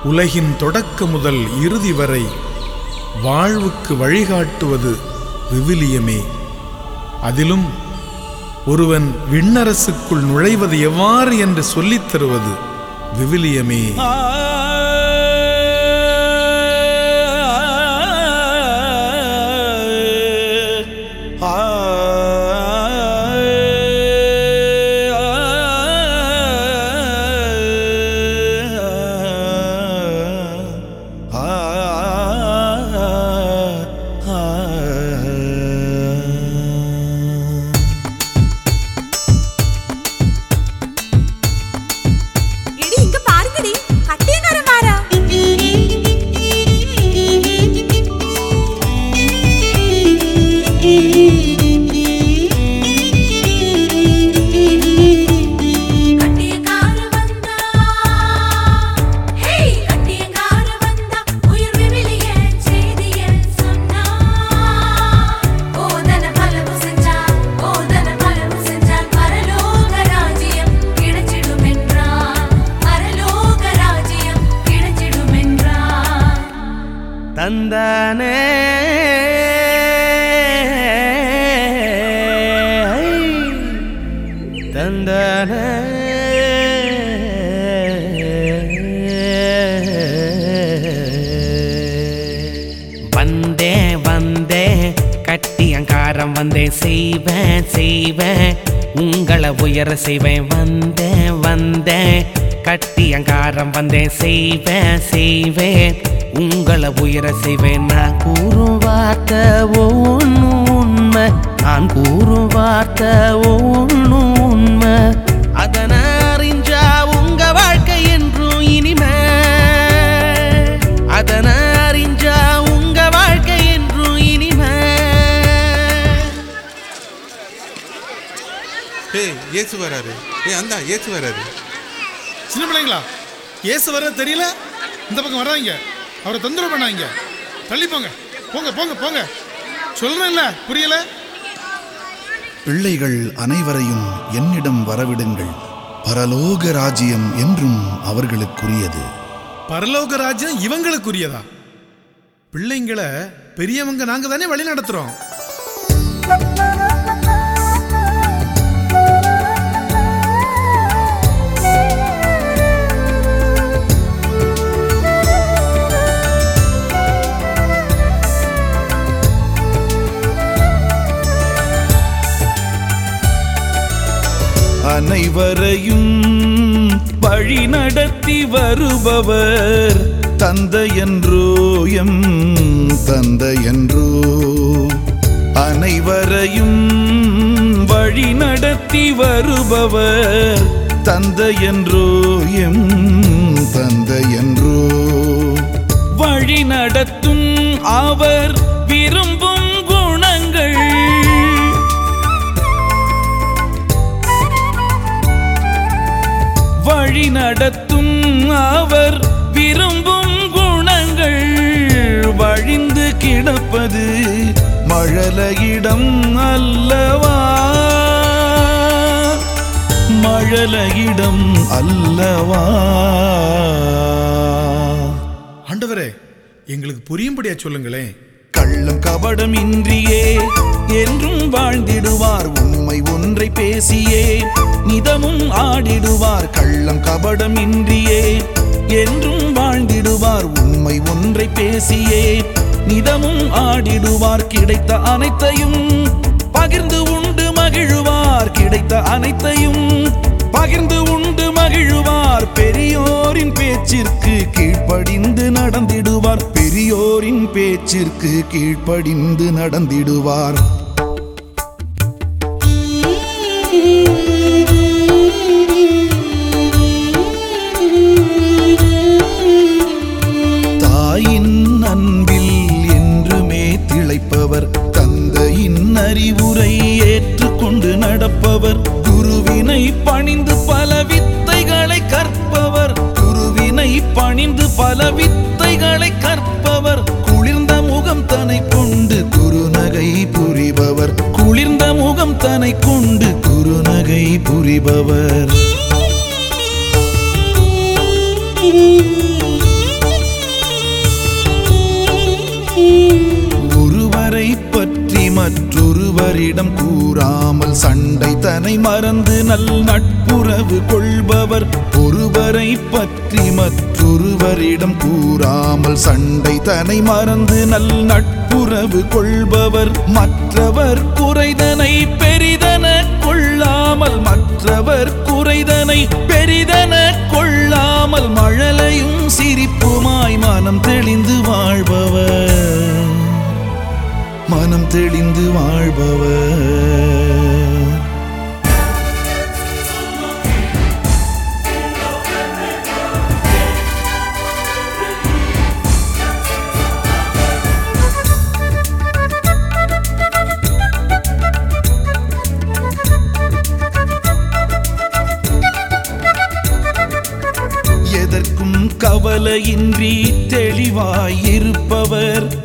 உலகின் தொடக்க முதல் இறுதி வரை வாழ்வுக்கு வழிகாட்டுவது விவிலியமே அதிலும் ஒருவன் விண்ணரசுக்குள் நுழைவது எவ்வாறு என்று சொல்லித் தருவது விவிலியமே எடி இங்க பாருங்கடி கட்டியக்காரன் வாரா கட்டியக்கார வந்தா ஹே கட்டியக்கார வந்தா உயிர் விவிலிய செய்திய சொன்னா ஓதன பலவு செஞ்சா ஓதன பலவு செஞ்சா பரலோக ராஜ்யம் கிடைச்சிடும் என்றார் பரலோக ராஜ்யம் கிடைச்சிடும் என்றார் தந்தானே தந்தானே வந்தே வந்தே கட்டியங்காரம் வந்தேன் செய்வேன் செய்வேன் உங்களை உயர செய்வேன் வந்தேன் வந்தேன் கட்டியங்காரம் வந்தேன் செய்வேன் செய்வேன் உங்களை உயர செய்வேன் நான் கூறும் வார்த்தை ஒன்றும் உண்மை நான் கூறும் வார்த்தை ஒன்றும் உண்மை அதனை அறிஞ்சா உங்க வாழ்க்கை என்றும் இனிமே அதனை அறிஞ்சா உங்க வாழ்க்கை என்றும் இனிமே ஏய் ஏசு வராரு ஏய் அந்தா ஏசு வராரு சின்ன பிள்ளைங்களா இயேசு வர தெரியல இந்த பக்கம் வராங்க அவரை தொந்தரவு பண்ணாங்க தள்ளி போங்க போங்க போங்க போங்க சொல்றேன்ல புரியல பிள்ளைகள் அனைவரையும் என்னிடம் வரவிடுங்கள் பரலோக ராஜ்யம் என்றும் அவர்களுக்குரியது பரலோக ராஜ்யம் இவங்களுக்குரியதா பிள்ளைங்களை பெரியவங்க நாங்க தானே வழி நடத்துறோம் அனைவரையும் வழி நடத்தி வருபவர் தந்தையன்றோ எம் தந்தையன்றோ அனைவரையும் வழி நடத்தி வருபவர் தந்தையன்றோ எம் தந்தையன்றோ வழி நடத்தும் அவர் விரும்பும் குணங்கள் வழி நடத்தும் அவர் விரும்பும் குணங்கள் வழிந்து கிடப்பது மழலையிடம் அல்லவா மழலையிடம் அல்லவா ஆண்டவரே எங்களுக்கு புரியும்படியா சொல்லுங்களேன் கள்ளம் கபடம் இன்றியே என்றும் வாழ்ந்திடுவார் உண்மை ஒன்றை பேசியே நிதமும் ஆடிடுவார் கள்ளம் கபடம் இன்றியே என்றும் வாழ்ந்திடுவார் உண்மை ஒன்றை பேசியே நிதமும் ஆடிடுவார் கிடைத்த அனைத்தையும் பகிர்ந்து உண்டு மகிழுவார் கிடைத்த அனைத்தையும் பகிர்ந்து உண்டு மகிழுவார் பெரியோரின் பேச்சிற்கு கீழ்ப்படிந்து நடந்திடுவார் பெரியோரின் பேச்சிற்கு கீழ்ப்படிந்து நடந்திடுவார் தாயின் அன்பில் என்றுமே திளைப்பவர் தந்தையின் அறிவுரை ஏற்றுக்கொண்டு நடப்பவர் குருவினை பணிந்து பல வித்தைகளை கற்பவர் குருவினை பணிந்து பல வித்தைகளை கற்பவர் குளிர்ந்த முகம் தனை கொண்டு குறுநகை புரிபவர் குளிர்ந்த முகம் தனை கொண்டு குறுநகை புரிபவர் மற்றொருவரிடம் கூறாமல் சண்டை தனை மறந்து நல் நட்புறவு கொள்பவர் ஒருவரை பற்றி மற்றொருவரிடம் கூறாமல் சண்டை தனை மறந்து நல் நட்புறவு கொள்பவர் மற்றவர் குறைதனை பெரிதன கொள்ளாமல் மற்றவர் குறைதனை பெரிதன கொள்ளாமல் மழலையும் சிரிப்புமாய் மனம் தெளிந்து வாழ்பவர் மனம் தெளிந்து வாழ்பவர் எதற்கும் கவலையின்றி தெளிவாயிருப்பவர்